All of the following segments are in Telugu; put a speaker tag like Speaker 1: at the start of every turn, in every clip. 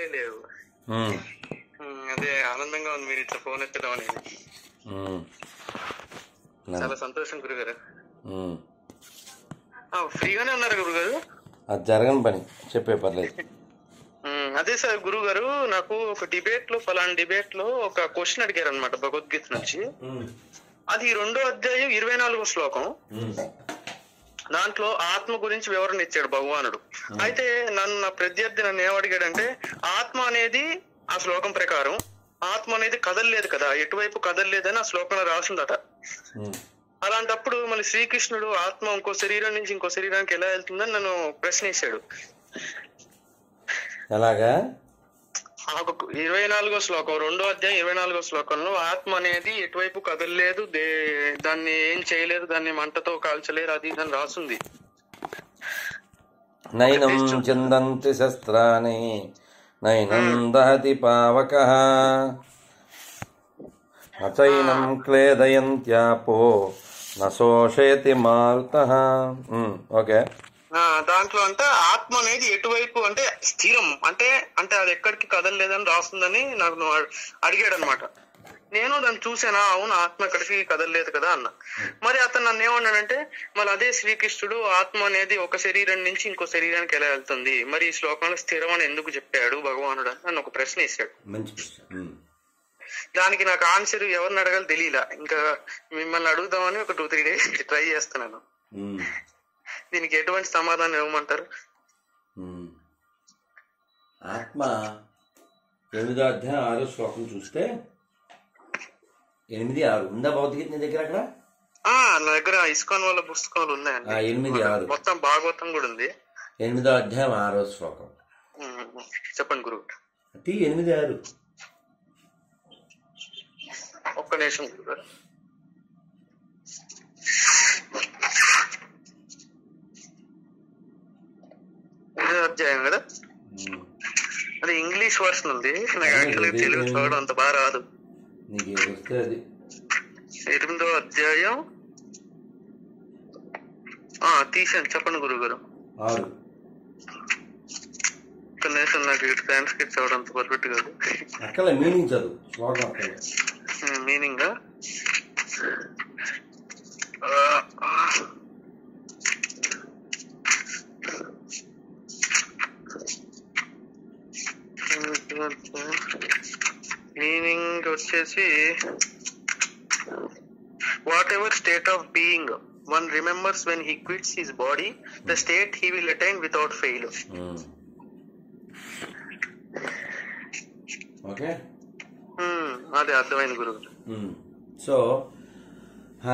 Speaker 1: లేవు
Speaker 2: ఉమ్,
Speaker 1: ఉమ్, అదే ఆనందంగా ఉంది మీరు ఇట్లా ఫోన్ ఎత్తడం అనేది
Speaker 2: ఉమ్. నా-
Speaker 1: చాలా సంతోషం గురుగారు
Speaker 2: ఉమ్.
Speaker 1: ఆ, ఫ్రీగానే ఉన్నారు గురుగారు
Speaker 2: అది జరగని పని చెప్పే పర్లేదు
Speaker 1: ఉమ్, అదే సార్ గురువు గారు నాకు ఒక డిబేట్ లో ఫలానా డిబేట్ లో ఒక క్వశ్చన్ అడిగారు అనమాట భగవద్గీత నుంచి
Speaker 2: ఉమ్,
Speaker 1: అది రెండో అధ్యాయం ఇరవై నాలుగో శ్లోకం
Speaker 2: ఉమ్,
Speaker 1: దాంట్లో ఆత్మ గురించి వివరణ ఇచ్చాడు భగవానుడు అయితే నన్ను నా ప్రత్యర్థి నన్ను ఏమడిగాడంటే ఆత్మ అనేది ఆ శ్లోకం ప్రకారం ఆత్మ అనేది కదలలేదు కదా ఎటువైపు కదలలేదని ఆ శ్లోకంలో రాసిందట
Speaker 2: ఉమ్.
Speaker 1: అలాంటప్పుడు మళ్ళీ శ్రీకృష్ణుడు ఆత్మ ఇంకో శరీరం నుంచి ఇంకో శరీరానికి ఎలా వెళ్తుందని నన్ను ప్రశ్నించాడు
Speaker 2: ఎలాగా
Speaker 1: ఆ ఒక ఇరవై నాలుగో శ్లోకం రెండో అధ్యాయం ఇరవై నాలుగో శ్లోకంలో ఆత్మ అనేది ఎటువైపు కదలలేదు దే దాన్ని ఏం చేయలేదు దాన్ని మంటతో కాల్చలేరు అది ఇది అని రాసుంది
Speaker 2: నైనం చిందంతి శస్త్రాణి నైనం దహతి పావక నచైనం క్లేదయంత్యాపో నశోషయతి మారుత ఓకే
Speaker 1: ఆ దాంట్లో అంటే ఆత్మ అనేది ఎటువైపు అంటే స్థిరం అంటే అంటే అది ఎక్కడికి కదలలేదని రాస్తుందని నాకు నువ్వు అడి- అడిగాడు అనమాట నేను దాన్ని చూసానా అవును ఆత్మ ఎక్కడికి కదలలేదు కదా అన్న మరి అతను నన్ను ఏమన్నాడంటే మరి అదే శ్రీకృష్ణుడు ఆత్మ అనేది ఒక శరీరం నుంచి ఇంకో శరీరానికి ఎలా వెళ్తుంది మరి ఈ శ్లోకంలో స్థిరం అని ఎందుకు చెప్పాడు భగవానుడు అని నన్ను ఒక ప్రశ్న వేసాడు
Speaker 2: మంచి ప్రశ్న ఉమ్.
Speaker 1: దానికి నాకు ఆన్సర్ ఎవరిని అడగాలి తెలియలా ఇంకా మిమ్మల్ని అడుగుదామని ఒక టూ త్రీ డేస్ ట్రై చేస్తున్నాను
Speaker 2: ఉమ్.
Speaker 1: దీనికి ఎటువంటి సమాధానం ఇవ్వమంటారు
Speaker 2: ఉమ్. ఆత్మ ఎనిమిదో అధ్యాయం ఆరో శ్లోకం చూస్తే ఎనిమిది ఆరు ఉందా భౌతికత నీ దగ్గర అక్కడ
Speaker 1: ఆ నా దగ్గర ఇస్కాన్ వాళ్ళ పుస్తకాలు ఉన్నాయండి
Speaker 2: ఆ, ఎనిమిది ఆరు
Speaker 1: మొత్తం భాగవతం కూడా ఉంది
Speaker 2: ఎనిమిదో అధ్యాయం ఆరో శ్లోకం
Speaker 1: ఉమ్, చెప్పండి గురువు
Speaker 2: అది ఎనిమిది ఆరు
Speaker 1: ఒక్క నిమిషం గురుగారు ఇదే అధ్యాయం కదా
Speaker 2: ఉమ్.
Speaker 1: అది ఇంగ్లీష్ వర్షన్ ఉంది నాకు యాక్చువల్గా తెలుగు చదవడం అంత బాగా రాదు
Speaker 2: నీకు ఏది వస్తే అది
Speaker 1: ఎనిమిదో అధ్యాయం ఆ తీసాను చెప్పండి గురుగారు
Speaker 2: ఆరు
Speaker 1: ఒక్క నిమిషం నాకు ట్రాన్స్క్రిప్ట్ చదవడం అంత పర్ఫెక్ట్ కాదు
Speaker 2: అక్కడ మీనింగ్ చదువు శ్లోకం అక్కడ
Speaker 1: మీనింగ్ మీనింగ్ వచ్చేసి whatever state of being one remembers when he quits his body the state he will attain without fail
Speaker 2: um. Okay
Speaker 1: అదే అర్థమైంది గురువు
Speaker 2: ఉమ్. సో ఆ,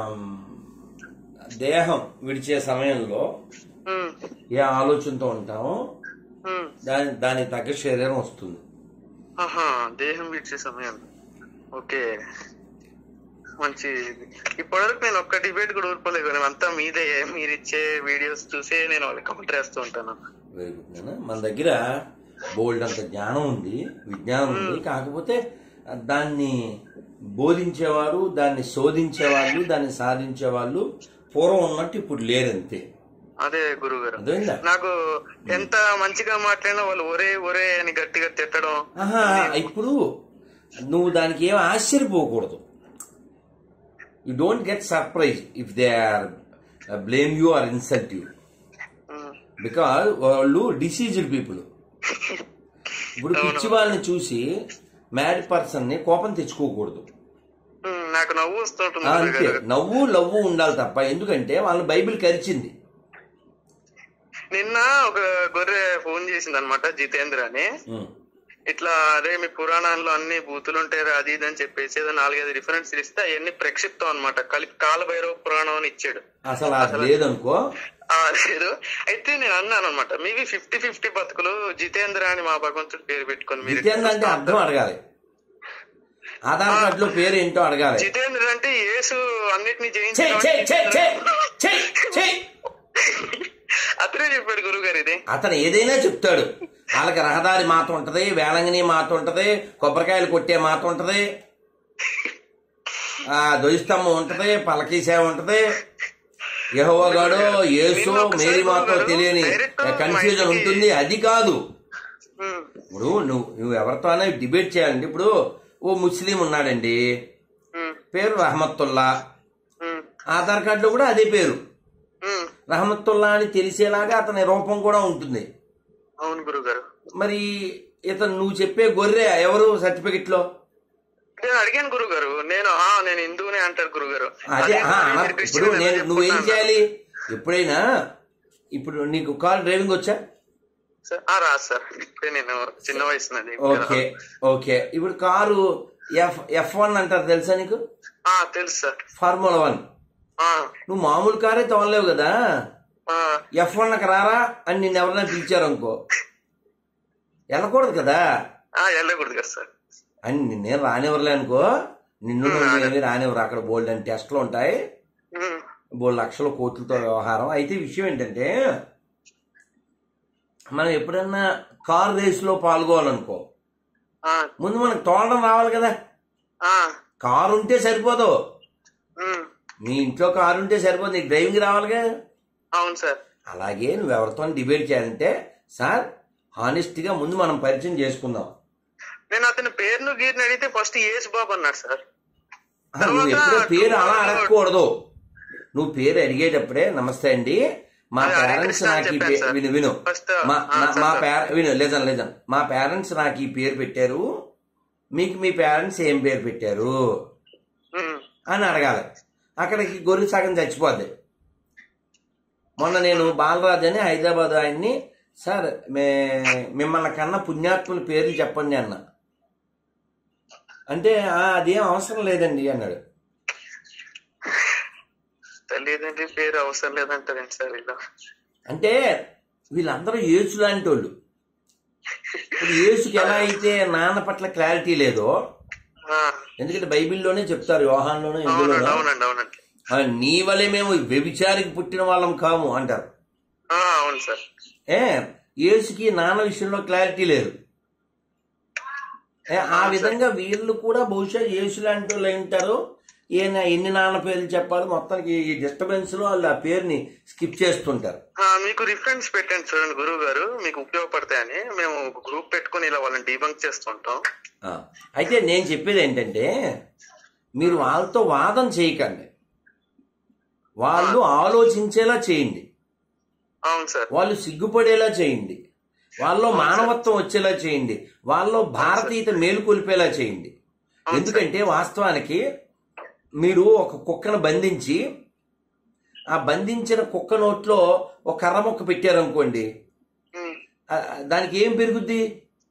Speaker 2: దేహం విడిచే సమయంలో
Speaker 1: ఉమ్,
Speaker 2: ఏ ఆలోచనతో ఉంటామో
Speaker 1: ఉమ్.
Speaker 2: దాని దానికి తగ్గ శరీరం వస్తుంది
Speaker 1: ఆహా దేహం విడిచే సమయం ఓకే మంచి ఇప్పటివరకు నేను ఒక్క డిబేట్ కూడా ఊరుకోలేదు నేను అంతా మీదే మీరు ఇచ్చే వీడియోస్ చూసే నేను వాళ్ళకి కమెంట్ వేస్తూ ఉంటాను
Speaker 2: వెరీ గుడ్ నాన్న. మన దగ్గర బోల్డ్ అంత జ్ఞానం ఉంది విజ్ఞానం ఉంది కాకపోతే దాన్ని బోధించేవారు దాన్ని శోధించేవాళ్ళు దాన్ని సాధించే వాళ్ళు పూర్వం ఉన్నట్టు ఇప్పుడు లేరంతే
Speaker 1: అదే గురువు గారు
Speaker 2: అర్థమైందా
Speaker 1: నాకు ఎంత మంచిగా మాట్లాడినా వాళ్ళు ఒరే ఒరే అని గట్టిగా తిట్టడం
Speaker 2: ఆహా ఇప్పుడు నువ్వు దానికి ఏం ఆశ్చర్యపోకూడదు you don't get surprise if they are blame you or insult you
Speaker 1: um,
Speaker 2: because వాళ్ళు డిసీజ్డ్ పీపుల్ ఇప్పుడు పిచ్చి వాళ్ళని చూసి మ్యాడ్ పర్సన్ ని కోపం తెచ్చుకోకూడదు
Speaker 1: ఉమ్, నాకు నవ్వు వస్తుంటుంది
Speaker 2: ఆ,
Speaker 1: గురువు
Speaker 2: అంతే
Speaker 1: గారు
Speaker 2: నవ్వు లవ్వు ఉండాలి తప్ప ఎందుకంటే వాళ్ళని బైబిల్ కరిచింది
Speaker 1: నిన్న ఒక గొర్రె ఫోన్ చేసింది అనమాట జితేంద్ర అని
Speaker 2: ఉం.
Speaker 1: ఇట్లా అదే మీ పురాణాల్లో అన్ని బూతులు ఉంటాయి అది ఇది అని చెప్పేసి ఏదో నాలుగైదు రిఫరెన్స్ ఇస్తే అవన్నీ ప్రక్షిప్తం అనమాట కలిపి కాలభైరవ పురాణం అని ఇచ్చాడు
Speaker 2: అసలు అది లేదనుకో
Speaker 1: ఆ, లేదు అయితే నేను అన్నాను అనమాట మీవి ఫిఫ్టీ ఫిఫ్టీ బతుకులు జితేంద్ర అని మా భగవంతుడి పేరు పెట్టుకొని మీరు
Speaker 2: జితేంద్ర అంటే అర్థం అడగాలి ఆధార్ కార్డులో పేరు ఏంటో అడగాలి
Speaker 1: జితేంద్ర అంటే యేసు అన్నిటిని
Speaker 2: చెయ్, చెయ్, చెయ్, చెయ్, చెయ్, చెయ్.
Speaker 1: అతనే చెప్పాడు గురువు గారు ఇది
Speaker 2: అతను ఏదైనా చెప్తాడు వాళ్ళకి రహదారి మాత ఉంటది వేలంగిని మాత ఉంటది కొబ్బరికాయలు కొట్టే మాత ఉంటది ఆ ధ్వజస్తంభం ఉంటది పలకీ సేవ ఉంటది యహోవగాడు యేసు మేరీ మాతో తెలియని కన్ఫ్యూజన్ ఉంటుంది అది కాదు
Speaker 1: ఉమ్,
Speaker 2: ఇప్పుడు నువ్వు నువ్వు ఎవరితో అయినా డిబేట్ చేయాలంటే ఇప్పుడు ఓ ముస్లిం ఉన్నాడండి
Speaker 1: ఉమ్,
Speaker 2: పేరు రహమత్తుల్లా
Speaker 1: ఉమ్,
Speaker 2: ఆధార్ కార్డులో కూడా అదే పేరు
Speaker 1: ఉమ్.
Speaker 2: రహమత్తుల్లా అని తెలిసేలాగా అతని రూపం కూడా ఉంటుంది
Speaker 1: అవును గురుగారు
Speaker 2: మరి ఇతను నువ్వు చెప్పే గొర్రె ఎవరు సర్టిఫికెట్ లో
Speaker 1: నేను అడిగాను గురుగారు నేను ఆ నేను హిందువునే అంటారు గురుగారు
Speaker 2: అదే
Speaker 1: అదే
Speaker 2: ఆ,
Speaker 1: మీరు
Speaker 2: అన-
Speaker 1: క్రిస్టియన్
Speaker 2: ఇప్పుడు
Speaker 1: అని
Speaker 2: నేను నువ్వేం
Speaker 1: చెప్పుకున్నాను.
Speaker 2: చేయాలి ఎప్పుడైనా ఇప్పుడు నీకు కార్ డ్రైవింగ్ వచ్చా
Speaker 1: సార్, ఆ, రాదు సార్ ఇప్పుడే నేను చిన్న వయసు నాది.
Speaker 2: ఓకే ఓకే ఇప్పుడు కారు ఎఫ్ ఎఫ్ వన్ అంటారు తెలుసా నీకు
Speaker 1: ఆ తెలుసు సార్
Speaker 2: ఫార్ములా వన్
Speaker 1: ఆ,
Speaker 2: నువ్వు మామూలు కారే తోలలేవు కదా
Speaker 1: ఆ,
Speaker 2: ఎఫ్ వన్కి రారా అని నిన్ను ఎవరైనా పిలిచారు అనుకో వెళ్ళకూడదు కదా
Speaker 1: ఆ, వెళ్ళకూడదు కదా సార్
Speaker 2: అని నిన్నేం రానివ్వలే అనుకో నిన్ను నువ్వు ఏమీ రానివ్వరు అక్కడ బోల్డ్ అని టెస్ట్లు ఉంటాయి
Speaker 1: ఉమ్,
Speaker 2: బోల్డ్ లక్షల కోట్లతో వ్యవహారం అయితే విషయం ఏంటంటే మనం ఎప్పుడన్నా కార్ రేసులో పాల్గొవాలనుకో
Speaker 1: ఆ,
Speaker 2: ముందు మనకు తోలడం రావాలి కదా
Speaker 1: ఆ,
Speaker 2: కారు ఉంటే సరిపోదు
Speaker 1: ఉమ్,
Speaker 2: మీ ఇంట్లో కారు ఉంటే సరిపోదు నీకు డ్రైవింగ్ రావాలిగా
Speaker 1: అవును సార్
Speaker 2: అలాగే నువ్వు ఎవరితో డిబేట్ చేయాలంటే సార్ హానెస్ట్గా ముందు మనం పరిచయం చేసుకుందాం
Speaker 1: నేను అతని పేరును గీరిని అడిగితే ఫస్ట్ యేసు బాబు అన్నాడు సార్
Speaker 2: ఆ, నువ్వు ఎప్పుడో పేరు అలా అడగకూడదు నువ్వు పేరు అడిగేటప్పుడే నమస్తే అండి మా
Speaker 1: అదే, హరే
Speaker 2: పేరెంట్స్
Speaker 1: కృష్ణ అని
Speaker 2: నాకు ఈ
Speaker 1: చెప్పాను
Speaker 2: పే-
Speaker 1: సార్.
Speaker 2: విను విను
Speaker 1: ఫస్ట్,
Speaker 2: మా
Speaker 1: ఆ,
Speaker 2: నా- మా
Speaker 1: చెప్పండి.
Speaker 2: పేర విను లేదన్ లేదన్ మా పేరెంట్స్ నాకు ఈ పేరు పెట్టారు మీకు మీ పేరెంట్స్ ఏం పేరు పెట్టారు
Speaker 1: ఉమ్,
Speaker 2: అని అడగాలి అక్కడికి గొర్రె సగం చచ్చిపోద్ది మొన్న నేను బాలరాజ్ అని హైదరాబాద్ ఆయన్ని సార్ మే మిమ్మల్ని కన్నా పుణ్యాత్ముల పేర్లు చెప్పండి అన్న అంటే "ఆ, అదేం అవసరం లేదండి అన్నాడు
Speaker 1: తెలియదండి పేరు అవసరం లేదంటారండి సార్ ఇలా
Speaker 2: అంటే వీళ్ళందరూ యేసు లాంటి వాళ్ళు ఇప్పుడు యేసుకి ఎలా అయితే నాన్న పట్ల క్లారిటీ లేదో
Speaker 1: ఆ,
Speaker 2: ఎందుకంటే బైబిల్లోనే చెప్తారు యోహాన్లోనే
Speaker 1: అవునండి
Speaker 2: ఇందులోనూ
Speaker 1: అవునండి అవునండి
Speaker 2: "ఆ, నీ వలే మేము వ్యభిచారికి పుట్టిన వాళ్ళం కాము అంటారు
Speaker 1: ఆ, అవును సార్
Speaker 2: ఏ యేసుకి నాన్న విషయంలో క్లారిటీ లేదు ఏ, ఆ విధంగా వీళ్ళు కూడా బహుశా యేసు లాంటి వాళ్ళు అయి ఉంటారు ఈయన ఎన్ని నాన్న పేర్లు చెప్పాలి మొత్తానికి ఈ డిస్టర్బెన్స్ లో వాళ్ళు ఆ పేరుని స్కిప్ చేస్తుంటారు
Speaker 1: ఆ, మీకు రిఫరెన్స్ పెట్టండి చూడండి గురువు గారు మీకు ఉపయోగపడతాయని మేము ఒక గ్రూప్ పెట్టుకుని ఇలా వాళ్ళని డీబంక్ చేస్తుంటాం
Speaker 2: ఆ, అయితే నేను చెప్పేది ఏంటంటే మీరు వాళ్ళతో వాదం చేయకండి వాళ్ళు ఆలోచించేలా చేయండి
Speaker 1: అవును సార్
Speaker 2: వాళ్ళు సిగ్గుపడేలా చేయండి వాళ్ళలో మానవత్వం వచ్చేలా చేయండి వాళ్ళలో భారతీయత మేలుకొల్పేలా చేయండి ఎందుకంటే వాస్తవానికి మీరు ఒక కుక్కను బంధించి ఆ బంధించిన కుక్క నోట్లో ఒక కర్ర మొక్క పెట్టారనుకోండి
Speaker 1: ఉమ్,
Speaker 2: ఆ, దానికి ఏం పెరుగుద్ది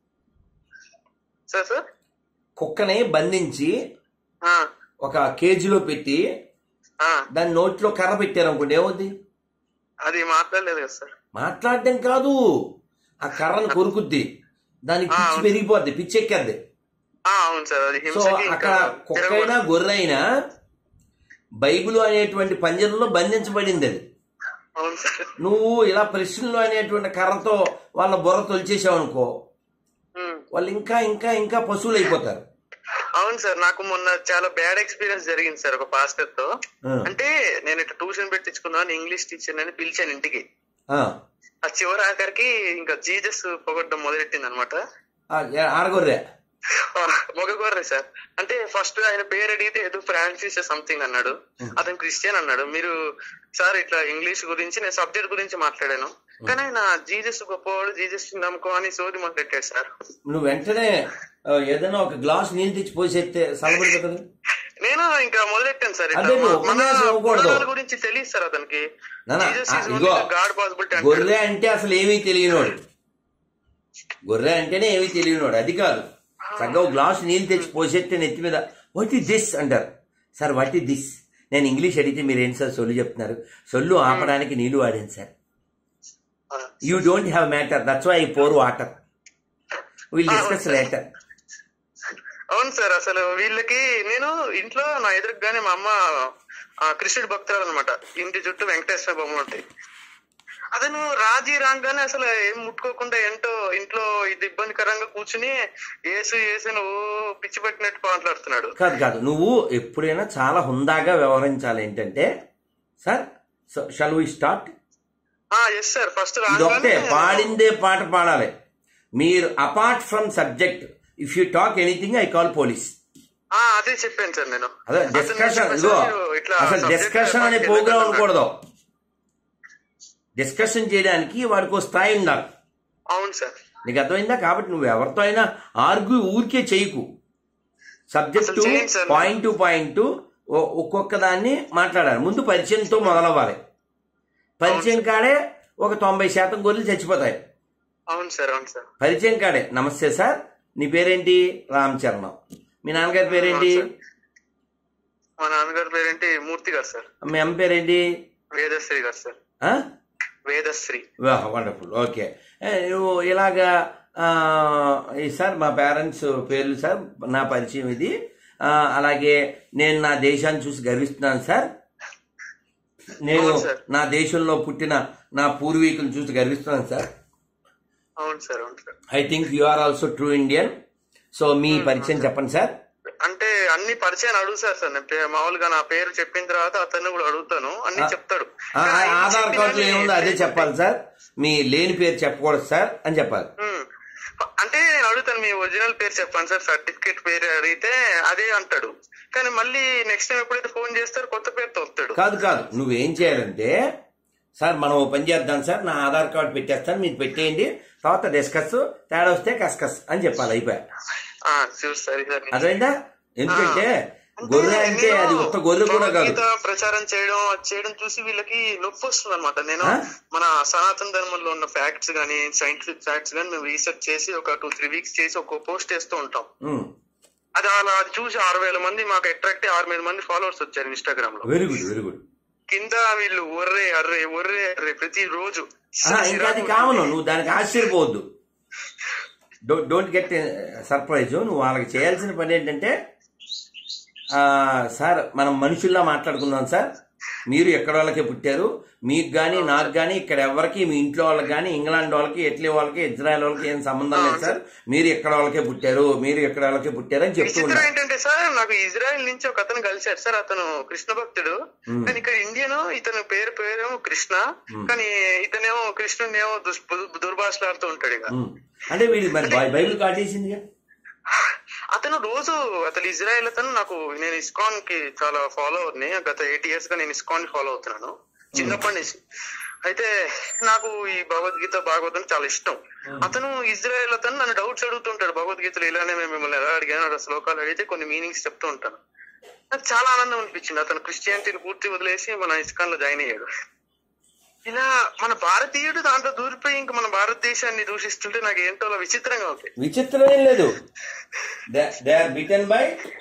Speaker 1: సార్ సార్
Speaker 2: కుక్కని బంధించి
Speaker 1: ఆ,
Speaker 2: ఒక కేజీలో పెట్టి
Speaker 1: ఆ,
Speaker 2: దాని నోట్లో కర్ర పెట్టారనుకోండి ఏమవుద్ది
Speaker 1: అది మాట్లాడలేదు కదా సార్
Speaker 2: మాట్లాడడం కాదు ఆ కర్రను కొరుకుద్ది దానికి
Speaker 1: ఆ,
Speaker 2: పిచ్చి
Speaker 1: అవును.
Speaker 2: పెరిగిపోద్ది పిచ్చి ఎక్కద్ది
Speaker 1: ఆ, అవును సార్ అది
Speaker 2: సో
Speaker 1: హింసకి
Speaker 2: అక్కడ
Speaker 1: ఇంకా
Speaker 2: కుక్కైనా గొర్రెైనా బైబిల్ అనేటువంటి పంజరంలో బంధించబడింది అది
Speaker 1: అవును సార్
Speaker 2: నువ్వు ఇలా ప్రశ్నలు అనేటువంటి కర్రతో వాళ్ళ బుర్ర తొలిచేసావు అనుకో
Speaker 1: ఉమ్,
Speaker 2: వాళ్ళు ఇంకా ఇంకా ఇంకా పశువులు అయిపోతారు
Speaker 1: అవును సార్ నాకు మొన్న చాలా బ్యాడ్ ఎక్స్పీరియన్స్ జరిగింది సార్ ఒక పాస్టర్ తో
Speaker 2: ఆ,
Speaker 1: అంటే నేను ఇట్లా ట్యూషన్ పెట్టించుకున్నాను ఇంగ్లీష్ టీచర్ అని పిలిచాను ఇంటికి
Speaker 2: ఆ,
Speaker 1: ఆ చివరి ఆఖరికి ఇంకా జీజస్ పొగడ్డం మొదలెట్టింది అనమాట
Speaker 2: ఆ, ఆడగొర్రె
Speaker 1: మొగగొర్రె సార్ అంటే ఫస్ట్ ఆయన పేరు అడిగితే ఏదో ఫ్రాన్సిస్ సంథింగ్ అన్నాడు అతను క్రిస్టియన్ అన్నాడు మీరు సార్ ఇట్లా ఇంగ్లీష్ గురించి నేను సబ్జెక్ట్ గురించి మాట్లాడాను కానీ ఆయన జీజస్ గొప్పవాడు జీజస్ నమ్మకం అని సోది మొదలెట్టాడు సార్
Speaker 2: నువ్వు వెంటనే ఆ, ఏదైనా ఒక గ్లాస్ నీళ్ళు తెచ్చి పోసేస్తే సలబడిపోతుంది
Speaker 1: నేను ఇంకా మొదలెట్టాను సార్ ఇట్లా
Speaker 2: అదే నువ్వు
Speaker 1: మన
Speaker 2: ఉపన్యాసం ఇవ్వకూడదు.
Speaker 1: గుణాల గురించి తెలియదు సార్ అతనికి
Speaker 2: నాన్న,
Speaker 1: జీసస్
Speaker 2: ఆ,
Speaker 1: ఈజ్
Speaker 2: ఇదిగో,
Speaker 1: గాడ్ పాసిబిలిటీ అంటాడు
Speaker 2: గొర్రె అంటే అసలు ఏమీ తెలియనోడు గొర్రె అంటేనే ఏమీ తెలియనోడు అది కాదు చక్కగా ఒక గ్లాస్ నీళ్ళు తెచ్చి పోసేస్తే నెత్తి మీద వాట్ ఇస్ దిస్ అంటారు సార్ వాట్ ఇస్ దిస్ నేను ఇంగ్లీష్ అడిగితే మీరు ఏంటి సార్ సొల్లు చెప్తున్నారు సొల్లు ఆపడానికి నీళ్లు వాడాను sir you don't have matter that's why pour water will discuss later
Speaker 1: అవును సార్ అసలు వీళ్ళకి నేను ఇంట్లో నా ఎదురుగానే మా అమ్మ ఆ, కృష్ణుడి భక్తురాలు అనమాట ఇంటి చుట్టూ వెంకటేశ్వర బొమ్మలు ఉంటాయి అతను రాజీ రాగానే అసలు ఏం ముట్టుకోకుండా ఏంటో ఇంట్లో ఇది ఇబ్బందికరంగా కూర్చుని ఏసు ఏసు ఓ పిచ్చి పట్టినట్టు మాట్లాడుతున్నాడు
Speaker 2: కాదు కాదు నువ్వు ఎప్పుడైనా చాలా హుందాగా వ్యవహరించాలి ఏంటంటే sir shall we start
Speaker 1: ah yes sir first
Speaker 2: ఇదొకటే
Speaker 1: రాగానే
Speaker 2: పాడిందే పాట పాడాలి మీరు apart from subject if you talk anything I call police
Speaker 1: ah, అదే చెప్పాను సార్ నేను
Speaker 2: అదే
Speaker 1: అతను
Speaker 2: డిస్కషన్
Speaker 1: చెప్పాను
Speaker 2: ఇదిగో
Speaker 1: సార్, మీరు ఇట్లా
Speaker 2: అసలు
Speaker 1: subject
Speaker 2: డిస్కషన్ అనే
Speaker 1: పట్టుకెళ్ళకండి
Speaker 2: ప్రోగ్రామ్
Speaker 1: అన్నాడు.
Speaker 2: ఉండకూడదు డిస్కషన్ చేయడానికి వాడికి ఒక స్థాయి ఉండాలి
Speaker 1: అవును సార్
Speaker 2: నీకు అర్థమైందా కాబట్టి నువ్వు ఎవరితో అయినా ఆర్గ్యూ ఊరికే చేయకు సబ్జెక్టు
Speaker 1: అసలు చేయండి సార్.
Speaker 2: పాయింట్ టు పాయింట్ ఒక్కొక్క దాన్ని మాట్లాడాలి ముందు పరిచయంతో మొదలవ్వాలి పరిచయం కాడే ఒక తొంభై శాతం గొర్రెలు చచ్చిపోతాయి
Speaker 1: అవును సార్ అవును సార్
Speaker 2: పరిచయం కాడే నమస్తే సార్ నీ పేరేంటి రామచరణం మీ నాన్నగారి పేరేంటి
Speaker 1: అవును మా నాన్నగారి పేరేంటి మూర్తి గారు సార్
Speaker 2: మీ అమ్మ పేరేంటి
Speaker 1: వేదశ్రీ గారు సార్
Speaker 2: ఆ?
Speaker 1: వేదశ్రీ
Speaker 2: వండర్ఫుల్ ఓకే ఏ, నువ్వు ఇలాగా ఆ, ఈ సార్ మా పేరెంట్స్ పేర్లు సార్ నా పరిచయం ఇది ఆ, అలాగే నేను నా దేశాన్ని చూసి గర్విస్తున్నాను సార్ నేను
Speaker 1: అవును సార్.
Speaker 2: నా దేశంలో పుట్టిన నా పూర్వీకులను చూసి గర్విస్తున్నాను సార్
Speaker 1: అవును సార్ అవును sir
Speaker 2: I think you are also true Indian so మీ పరిచయం చెప్పండి సార్
Speaker 1: అంటే అన్ని పరిచయాలు అడుగుతారు సార్ నేను పే- మామూలుగా నా పేరు చెప్పిన తర్వాత అతన్ని కూడా అడుగుతాను అన్ని చెప్తాడు
Speaker 2: ఆ, ఆ,
Speaker 1: కానీ
Speaker 2: ఆధార్
Speaker 1: చెప్పినా
Speaker 2: కార్డులో
Speaker 1: నేను
Speaker 2: ఏముందో అదే చెప్పాలి సార్ మీ లేని పేరు చెప్పకూడదు సార్ అని చెప్పాలి
Speaker 1: ఉమ్. అంటే నేను అడుగుతాను మీ ఒరిజినల్ పేరు చెప్పండి సార్ సర్టిఫికేట్ పేరు అడిగితే అదే అంటాడు కానీ మళ్ళీ నెక్స్ట్ టైం ఎప్పుడైతే ఫోన్ చేస్తారో కొత్త పేరుతో వస్తాడు
Speaker 2: కాదు కాదు నువ్వేం చేయాలంటే సార్ మనం ఓ పని చేద్దాం సార్ నా ఆధార్ కార్డు పెట్టేస్తాను మీరు పెట్టేయండి తర్వాత డిస్కస్ తేడా వస్తే కస్కస్ అని చెప్పాలి అయిపోయా
Speaker 1: ఆ, చూడు సరే సార్
Speaker 2: అర్థమైందా ఎందుకంటే గొర్రె అంటే అది ఒక్క గొర్రె కూడా కాదు
Speaker 1: భగవద్గీత ప్రచారం చేయడం అది చేయడం చూసి వీళ్ళకి నొప్పి వస్తుంది అనమాట నేను
Speaker 2: ఆ?
Speaker 1: మన సనాతన ధర్మంలో ఉన్న ఫ్యాక్ట్స్ గానీ సైంటిఫిక్ ఫ్యాక్ట్స్ గానీ మేము రీసెర్చ్ చేసి ఒక టూ త్రీ వీక్స్ చేసి ఒక పోస్ట్ చేస్తూ ఉంటాం
Speaker 2: ఉమ్,
Speaker 1: అది అలా అది చూసి ఆరు వేల మంది మాకు అట్రాక్ట్ ఆరు వేల మంది ఫాలోవర్స్ వచ్చారు ఇన్స్టాగ్రామ్ లో
Speaker 2: వెరీ గుడ్ వెరీ గుడ్
Speaker 1: కింద వీళ్ళు ఒర్రే అర్రే ఒర్రే అర్రే ప్రతి రోజు
Speaker 2: ఆహా, ఇంకా అది కామను నువ్వు దానికి ఆశ్చర్యపోవద్దు డోంట్ గెట్ సర్ప్రైజ్ నువ్వు వాళ్ళకి చేయాల్సిన పని ఏంటంటే ఆ, సార్ మనం మనుషుల్లా మాట్లాడుకుందాం సార్ మీరు ఎక్కడ వాళ్ళకే పుట్టారు మీకు కానీ నాకు కానీ ఇక్కడ ఎవరికి మీ ఇంట్లో వాళ్ళకి కానీ ఇంగ్లాండ్ వాళ్ళకి ఇటలీ వాళ్ళకి ఇజ్రాయెల్ వాళ్ళకి ఏం సంబంధం లేదు సార్ మీరు ఎక్కడ వాళ్ళకే పుట్టారు మీరు ఎక్కడ వాళ్ళకే పుట్టారు అని చెప్తూ
Speaker 1: విచిత్రం
Speaker 2: ఉన్నారు
Speaker 1: ఏంటంటే సార్ నాకు ఇజ్రాయెల్ నుంచి ఒక అతను కలిశాడు సార్ అతను కృష్ణ భక్తుడు కానీ ఇక్కడ ఇండియన్ ఇతను పేరు పేరేమో కృష్ణ కానీ ఇతనేమో కృష్ణుని ఏమో దుర్భాషలాడుతూ ఉంటాడు ఇక
Speaker 2: ఉమ్. అంటే వీడు మరి బై- బైబిల్ కాటేసిందిగా
Speaker 1: అతను రోజు అతను ఇజ్రాయెల్ అతను నాకు నేను ఇస్కాన్ కి చాలా ఫాలో అవుతుంది గత ఎయిట్ ఇయర్స్ గా నేను ఇస్కాన్ ని ఫాలో అవుతున్నాను చిన్నప్పటి నుంచి అయితే నాకు ఈ భగవద్గీత భాగవతం చాలా ఇష్టం అతను ఇజ్రాయెల్ అతను నన్ను డౌట్స్ అడుగుతుంటాడు భగవద్గీతలో ఇలానే మేము మిమ్మల్ని ఎలా అడిగాను శ్లోకాలు అడిగితే కొన్ని మీనింగ్స్ చెప్తూ ఉంటాను నాకు చాలా ఆనందం అనిపించింది అతను క్రిస్టియానిటీని పూర్తి వదిలేసి మన ఇస్కాన్ లో జాయిన్ అయ్యాడు ఇలా మన భారతీయుడు దాంట్లో దూరిపోయి ఇంకా మన భారతదేశాన్ని దూషిస్తుంటే నాకు ఏంటో అలా విచిత్రంగా ఉంది
Speaker 2: విచిత్రం ఏం లేదు they are bitten by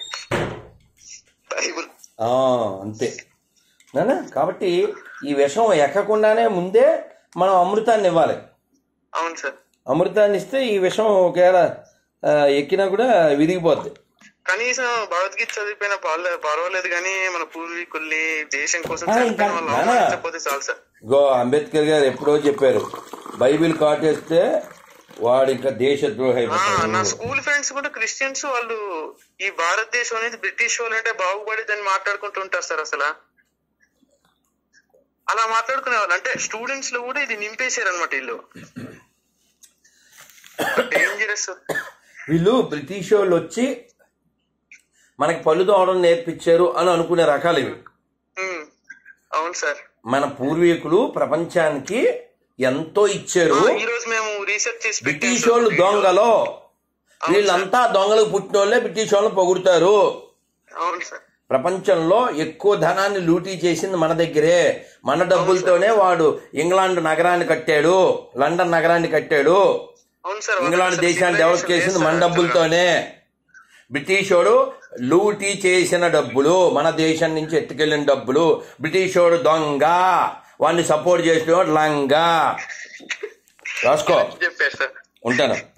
Speaker 1: Bible
Speaker 2: అంతే నానా కాబట్టి ఈ విషం ఎక్కకుండానే ముందే మనం అమృతాన్ని ఇవ్వాలి
Speaker 1: అవును సార్
Speaker 2: అమృతాన్ని ఇస్తే ఈ విషం ఒకవేళ ఆ, ఎక్కినా కూడా విరిగిపోద్ది
Speaker 1: కనీసం భగవద్గీత చదివిపోయిన పర్లే- పర్వాలేదు కానీ మన పూర్వీకుల్ని దేశం కోసం
Speaker 2: ఆ,
Speaker 1: చనిపోయిన
Speaker 2: ఇంకా-
Speaker 1: వాళ్ళు
Speaker 2: నానా.
Speaker 1: అవమానించకపోతే చాలు సార్
Speaker 2: గో అంబేద్కర్ గారు ఎప్పుడో చెప్పారు బైబిల్ కాటేస్తే వాడు ఇంకా దేశద్రోహ
Speaker 1: ఆ,
Speaker 2: అయిపోతాడు.
Speaker 1: నా స్కూల్ ఫ్రెండ్స్ కూడా క్రిస్టియన్స్ వాళ్ళు ఈ భారతదేశం అనేది బ్రిటిష్ వాళ్ళు అంటే బాగుపడేదని మాట్లాడుకుంటూ ఉంటారు సార్ అసలు అలా మాట్లాడుకునే వాళ్ళు అంటే స్టూడెంట్స్ లో కూడా ఇది నింపేశారు అనమాట వీళ్ళు డేంజరస్
Speaker 2: వీళ్ళు బ్రిటిష్ వాళ్ళు వచ్చి మనకి పళ్ళు తోవడం నేర్పించారు అని అనుకునే రకాలు ఇవి
Speaker 1: అవును సార్
Speaker 2: మన పూర్వీకులు ప్రపంచానికి ఎంతో ఇచ్చారు
Speaker 1: ఈ రోజు మేము రీసెర్చ్ చేసి పెట్టాం
Speaker 2: బ్రిటిష్
Speaker 1: సార్
Speaker 2: వాళ్ళు
Speaker 1: వీడియో.
Speaker 2: దొంగలో వీళ్ళంతా దొంగలకు పుట్టిన వాళ్ళే బ్రిటిష్ వాళ్ళని పొగుడుతారు
Speaker 1: అవును సార్
Speaker 2: ప్రపంచంలో ఎక్కువ ధనాన్ని లూటీ చేసింది మన దగ్గరే మన డబ్బులతోనే వాడు ఇంగ్లాండ్ నగరాన్ని కట్టాడు లండన్ నగరాన్ని కట్టాడు
Speaker 1: అవును సార్
Speaker 2: ఇంగ్లాండ్ దేశాన్ని డెవలప్ చేసింది మన డబ్బులతోనే బ్రిటిష్ వాడు లూటీ చేసిన డబ్బులు మన దేశం నుంచి ఎత్తుకెళ్లిన డబ్బులు బ్రిటిష్ వాడు దొంగ వాడిని సపోర్ట్ చేసిన వాడు లంగా రాసుకో
Speaker 1: చెప్పారు సార్
Speaker 2: ఉంటాను